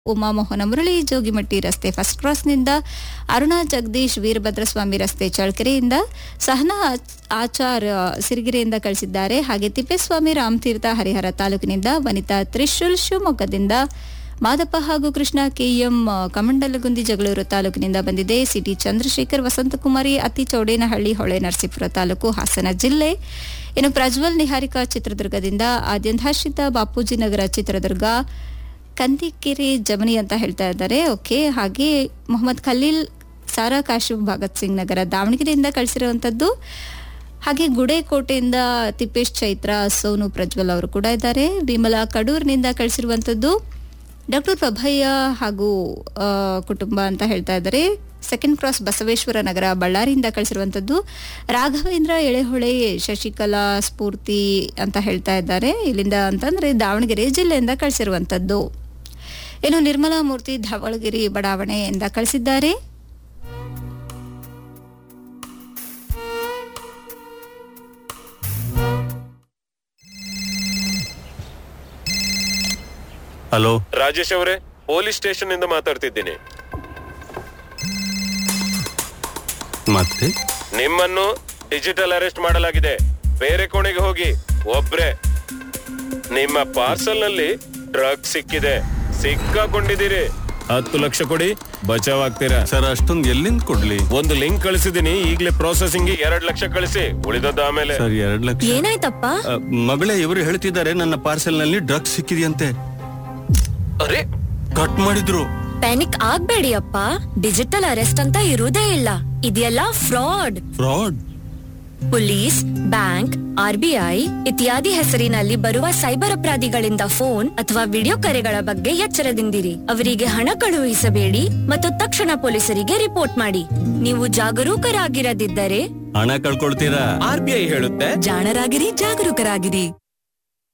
ಉಮಾಮೋಹನ ಮುರಳಿ ಜೋಗಿಮಟ್ಟಿ ರಸ್ತೆ ಫಸ್ಟ್ ಕ್ರಾಸ್ನಿಂದ ಅರುಣಾ ಜಗದೀಶ್ ವೀರಭದ್ರಸ್ವಾಮಿ ರಸ್ತೆ ಚಳ್ಳಕೆರೆಯಿಂದ ಸಹನಾ ಆಚಾರ್ ಆ, ಸಿರಿಗೆರೆಯಿಂದ ಕಳಿಸಿದ್ದಾರೆ ಹಾಗೆ ತಿಪ್ಪೇಸ್ವಾಮಿ ರಾಮತೀರ್ಥ ಹರಿಹರ ತಾಲೂಕಿನಿಂದ ವನಿತಾ ತ್ರಿಶೂಲ್ ಶಿವಮೊಗ್ಗದಿಂದ ಮಾದಪ್ಪ ಹಾಗೂ ಕೃಷ್ಣ ಕೆಎಂ ಆ, ಕಮಂಡಲಗುಂದಿ ಜಗಳೂರು ತಾಲೂಕಿನಿಂದ ಬಂದಿದೆ ಸಿಟಿ ಚಂದ್ರಶೇಖರ್ ವಸಂತಕುಮಾರಿ ಅತಿ ಚೌಡೇನಹಳ್ಳಿ ಹೊಳೆ ನರಸೀಪುರ ತಾಲೂಕು ಹಾಸನ ಜಿಲ್ಲೆ ಇನ್ನು ಪ್ರಜ್ವಲ್ ನಿಹಾರಿಕಾ ಚಿತ್ರದುರ್ಗದಿಂದ ಆದ್ಯಂತಾಶ್ರಿತ ಬಾಪೂಜಿ ನಗರ ಚಿತ್ರದುರ್ಗ ಕಂದಿಕೆರೆ ಜಮನಿ ಅಂತ ಹೇಳ್ತಾ ಇದ್ದಾರೆ ಓಕೆ ಹಾಗೆ ಮೊಹಮ್ಮದ್ ಖಲೀಲ್ ಸಾರಾ ಕಾಶಿಫ್ ಭಗತ್ ಸಿಂಗ್ ನಗರ ದಾವಣಗೆರೆಯಿಂದ ಕಳಿಸಿರುವಂತದ್ದು ಹಾಗೆ ಗುಡೇಕೋಟೆಯಿಂದ ತಿಪ್ಪೇಶ್ ಚೈತ್ರ ಸೋನು ಪ್ರಜ್ವಲ್ ಅವರು ಕೂಡ ಇದ್ದಾರೆ ವಿಮಲಾ ಕಡೂರ್ನಿಂದ ಕಳಿಸಿರುವಂತದ್ದು ಡಾಕ್ಟರ್ ಪ್ರಭಯ್ಯ ಹಾಗೂ ಆ, ಕುಟುಂಬ ಅಂತ ಹೇಳ್ತಾ ಇದ್ದಾರೆ ಸೆಕೆಂಡ್ ಕ್ರಾಸ್ ಬಸವೇಶ್ವರ ನಗರ ಬಳ್ಳಾರಿಯಿಂದ ಕಳಿಸಿರುವಂತದ್ದು ರಾಘವೇಂದ್ರ ಎಳೆಹೊಳೆ ಶಶಿಕಲಾ ಸ್ಫೂರ್ತಿ ಅಂತ ಹೇಳ್ತಾ ಇದ್ದಾರೆ ಇಲ್ಲಿಂದ ಅಂತಂದ್ರೆ ದಾವಣಗೆರೆ ಜಿಲ್ಲೆಯಿಂದ ಕಳಿಸಿರುವಂತದ್ದು ಇನ್ನು ನಿರ್ಮಲಾ ಮೂರ್ತಿ ಧಾವಳಗಿರಿ ಬಡಾವಣೆಯಿಂದ ಕಳಿಸಿದ್ದಾರೆ ಹಲೋ ರಾಜೇಶ್ ಅವರೇ ಪೊಲೀಸ್ ಸ್ಟೇಷನ್ ಇಂದ ಮಾತಾಡ್ತಿದ್ದೀನಿ ಮತ್ತೆ ನಿಮ್ಮನ್ನು ಡಿಜಿಟಲ್ ಅರೆಸ್ಟ್ ಮಾಡಲಾಗಿದೆ ಬೇರೆ ಕೋಣೆಗೆ ಹೋಗಿ ಒಬ್ರೆ ನಿಮ್ಮ ಪಾರ್ಸಲ್ ನಲ್ಲಿ ಡ್ರಗ್ ಸಿಕ್ಕಿದೆ ಸಿಕ್ಕಾಕೊಂಡಿದ್ದೀರಿ ಹತ್ತು ಲಕ್ಷ ಕೊಡಿ ಬಚಾವ್ ಆಗ್ತೀರಾ ಸರ್ ಅಷ್ಟೊಂದು ಎಲ್ಲಿಂದ ಕೊಡ್ಲಿ ಒಂದು ಲಿಂಕ್ ಕಳಿಸಿದೀನಿ ಈಗಲೇ ಪ್ರೊಸೆಸಿಂಗ್ ಎರಡ್ ಲಕ್ಷ ಕಳಿಸಿ ಉಳಿದದ್ದು ಆಮೇಲೆ ಸರ್ ಎರಡ್ ಲಕ್ಷ ಏನಾಯ್ತಪ್ಪ ಅ, ಮಗಳೇ ಇವರು ಹೇಳ್ತಿದ್ದಾರೆ ನನ್ನ ಪಾರ್ಸೆಲ್ ನಲ್ಲಿ ಡ್ರಗ್ಸ್ ಸಿಕ್ಕಿದೆಯಂತೆ ಅರೆ ಕಟ್ ಮಾಡಿದ್ರು ಪ್ಯಾನಿಕ್ ಆಗ್ಬೇಡಿ ಅಪ್ಪ ಡಿಜಿಟಲ್ ಅರೆಸ್ಟ್ ಅಂತ ಇರುವುದೇ ಇಲ್ಲ ಇದೆಲ್ಲ fraud fraud police bank RBI ಇತ್ಯಾದಿ ಹೆಸರಿನಲ್ಲಿ ಬರುವ ಸೈಬರ್ ಅಪರಾಧಿಗಳಿಂದ ಫೋನ್ ಅಥವಾ ವಿಡಿಯೋ ಕರೆಗಳ ಬಗ್ಗೆ ಎಚ್ಚರದಿಂದಿರಿ ಅವರಿಗೆ ಹಣ ಕಳುಹಿಸಬೇಡಿ ಮತ್ತು ತಕ್ಷಣ ಪೊಲೀಸರಿಗೆ ರಿಪೋರ್ಟ್ ಮಾಡಿ ನೀವು ಜಾಗರೂಕರಾಗಿರದಿದ್ದರೆ ಹಣ ಕಳ್ಕೊಳ್ತೀರಾ ಆರ್ ಬಿ ಐ ಹೇಳುತ್ತೆ ಜಾಣರಾಗಿರಿ ಜಾಗರೂಕರಾಗಿರಿ